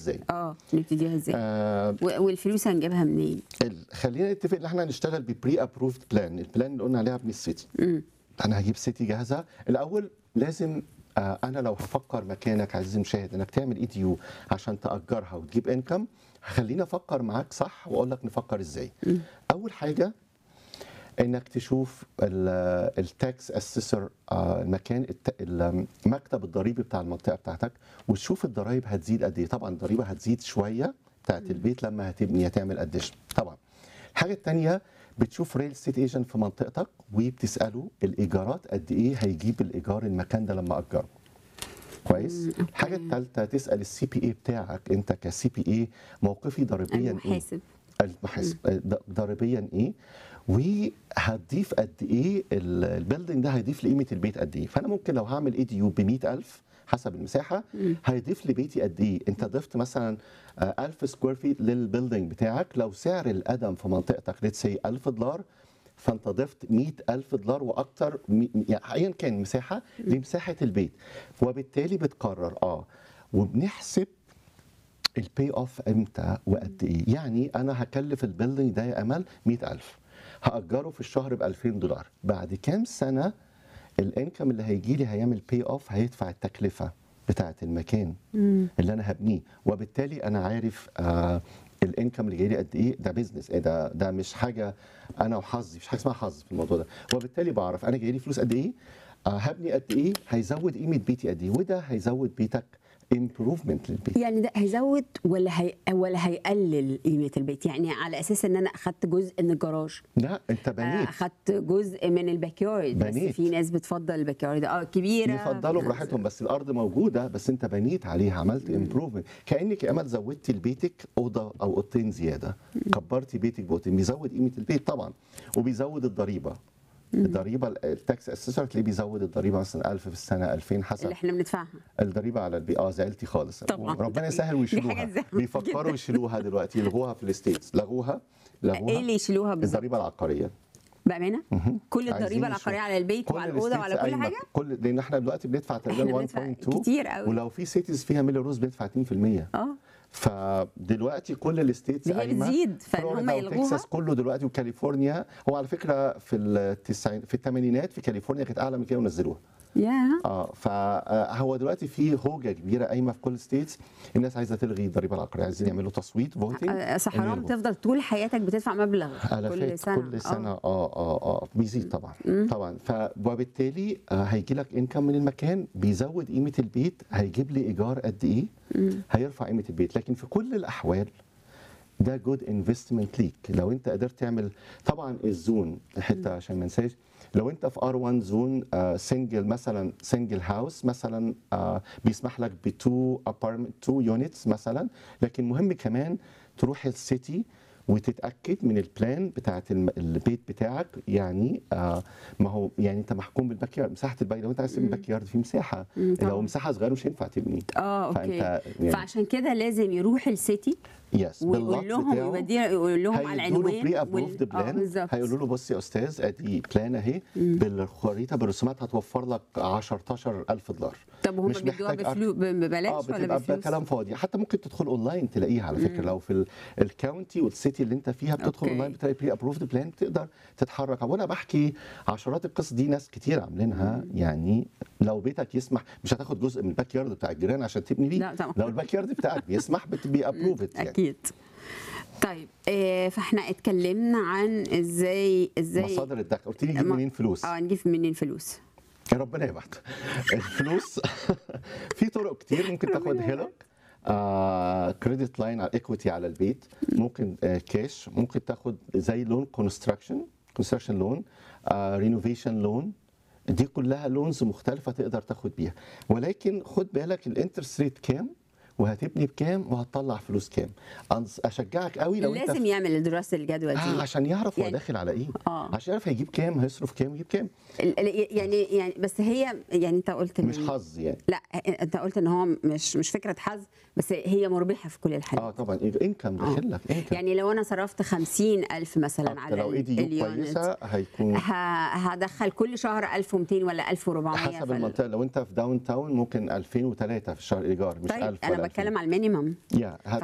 ازاي اه نبتديها ازاي آه و- والفلوس هنجيبها منين ال- خلينا نتفق ان احنا هنشتغل ببري ابروفد بلان البلان اللي قلنا عليها ابني السيتي مم. انا هجيب سيتي جاهزه الاول لازم آه، انا لو هفكر مكانك عزيزي المشاهد انك تعمل اي دي يو عشان تاجرها وتجيب انكم خليني افكر معاك صح واقول لك نفكر ازاي اول حاجه انك تشوف التاكس اسيسور المكان الت- المكتب الضريبي بتاع المنطقه بتاعتك وتشوف الضرايب هتزيد قد ايه طبعا الضريبه هتزيد شويه بتاعت البيت لما هتبني هتعمل اديشن طبعا الحاجه الثانيه بتشوف ريل ستيت ايجنت في منطقتك وبتساله الايجارات قد ايه هيجيب الايجار المكان ده لما اجره كويس الحاجه الثالثه تسال السي بي اي بتاعك انت كسي بي اي موقفي ضريبيا ايه المحاسب المحاسب ض- ضريبيا ايه وهتضيف قد ايه ال- البيلدينج ده هيضيف لقيمه البيت قد ايه فانا ممكن لو هعمل اي دي يو ب 100000 حسب المساحه هيضيف لبيتي قد ايه انت ضفت مثلا آه، 1000 سكوير فيت للبيلدينج بتاعك لو سعر القدم في منطقتك ليتس سي 1000 دولار فانت ضفت 100000 دولار واكتر مي- يعني ايا كان مساحه لمساحه البيت وبالتالي بتقرر اه وبنحسب البي اوف امتى وقد ايه يعني انا هكلف البيلدينج ده يا امل 100000 هاجره في الشهر ب 2000 دولار بعد كام سنه الانكم اللي هيجي لي هيعمل بي اوف هيدفع التكلفه بتاعه المكان اللي انا هبنيه وبالتالي انا عارف آه الانكم اللي جاي لي قد ايه ده بيزنس إيه ده ده مش حاجه انا وحظي مش حاجه اسمها حظ في الموضوع ده وبالتالي بعرف انا جاي لي فلوس قد ايه آه هبني قد ايه هيزود قيمه بيتي قد ايه وده هيزود بيتك امبروفمنت للبيت يعني ده هيزود ولا هي ولا هيقلل قيمه البيت يعني على اساس ان انا اخدت جزء من الجراج لا انت آه، بنيت اخدت جزء من الباك يارد بس بنيت. في ناس بتفضل الباك يارد اه كبيره يفضلوا براحتهم بس الارض موجوده بس انت بنيت عليها عملت امبروفمنت كانك يا امل زودتي لبيتك اوضه او اوضتين زياده كبرتي بيتك باوضتين بيزود قيمه البيت طبعا وبيزود الضريبه الضريبه التاكس اسيسور تلاقيه بيزود الضريبه مثلا 1000 في السنه 2000 حسب اللي احنا بندفعها الضريبه على البي اه زعلتي خالص طبعاً. ربنا يسهل دي ويشيلوها حاجة زعل بيفكروا جداً. يشيلوها دلوقتي يلغوها في الستيتس لغوها لغوها ايه اللي يشيلوها بالظبط الضريبه العقاريه بامانه كل عايزين الضريبه نشوف. العقاريه على البيت وعلى الاوضه وعلى الستيتس كل قايمة- حاجه كل لان احنا دلوقتي بندفع احنا تقريبا بندفع 1.2 كتير قوي. ولو في سيتيز فيها مليون روز بندفع 2% اه فدلوقتي كل الستيتس ده هي قايمه بتزيد، فإن هم فلوريدا يلغوها؟ وتكساس كله دلوقتي وكاليفورنيا هو على فكره في التسعين في الثمانينات في كاليفورنيا كانت اعلى من كده ونزلوها يا اه فهو دلوقتي في هوجه كبيره قايمه في كل الستيتس الناس عايزه تلغي الضريبه العقاريه عايزين يعملوا تصويت فوتنج آه، صح حرام تفضل طول حياتك بتدفع مبلغ كل الافات سنه كل سنه اه اه اه بيزيد طبعا طبعا ف وبالتالي آه، هيجي لك انكم من المكان بيزود قيمه البيت هيجيب لي ايجار قد ايه هيرفع قيمه البيت لكن في كل الاحوال ده جود انفستمنت ليك لو انت قدرت تعمل طبعا الزون حته عشان ما انساش لو انت في ار 1 زون سنجل مثلا سنجل هاوس مثلا آه، بيسمح لك ب 2 ابارتمنت 2 يونتس مثلا لكن مهم كمان تروح السيتي وتتاكد من البلان بتاعت الم- البيت بتاعك يعني آه ما هو يعني انت محكوم بالباك يارد مساحه الباك لو انت عايز تبني باك يارد في مساحه مم، طبعاً. لو مساحه صغيره مش هينفع تبني اه اوكي فانت يعني فعشان كده لازم يروح السيتي يس ويقول لهم يوديه يقول لهم على هيدوا له العنوان بري ابروفد وال- آه، بلان بالظبط هيقولوا له بص يا استاذ ادي بلان اهي بالخريطه بالرسومات هتوفر لك 10000 دولار طب وهم مش بيدوها محتاج بفلو ب- اه ببلاش ولا بتبقى بفلوس؟ كلام فاضي حتى ممكن تدخل اونلاين تلاقيها على فكره لو في ال- الكاونتي والسيتي اللي انت فيها بتدخل أوكي. اونلاين بتلاقي بري ابروفد بلان تقدر تتحرك وانا بحكي عشرات القصص دي ناس كتير عاملينها يعني لو بيتك يسمح مش هتاخد جزء من الباك يارد بتاع الجيران عشان تبني بيه لا طبعا. لو الباك يارد بتاعك بيسمح بتبقى ابروفد يعني اكيد طيب آه فاحنا اتكلمنا عن ازاي ازاي مصادر الدخل قلت لي جيب ما- منين فلوس اه نجيب منين فلوس يا ربنا يبعت الفلوس في طرق كتير ممكن تاخد هيلوك كريدت لاين على ايكويتي على البيت ممكن آه كاش ممكن تاخد زي لون كونستراكشن كونستراكشن لون رينوفيشن لون دي كلها لونز مختلفه تقدر تاخد بيها ولكن خد بالك الانترست ريت كام وهتبني بكام وهتطلع فلوس كام أنص- اشجعك قوي لو انت لازم يعمل دراسه الجدوى دي آه عشان يعرف هو يعني- داخل على ايه آه. عشان يعرف هيجيب كام هيصرف كام يجيب كام ال- ال- يعني يعني بس هي يعني انت قلت مش من- حظ يعني لا انت قلت ان هو مش مش فكره حظ بس هي مربحه في كل الحالات اه طبعا انكم آه. داخل لك انكم يعني لو انا صرفت خمسين ألف مثلا على لو اي دي يو اليونت كويسه هيكون ه- هدخل كل شهر 1200 ولا 1400 حسب فال- المنطقه لو انت في داون تاون ممكن 2003 في الشهر ايجار مش طيب 1000 انا ولا بتكلم على المينيمم يا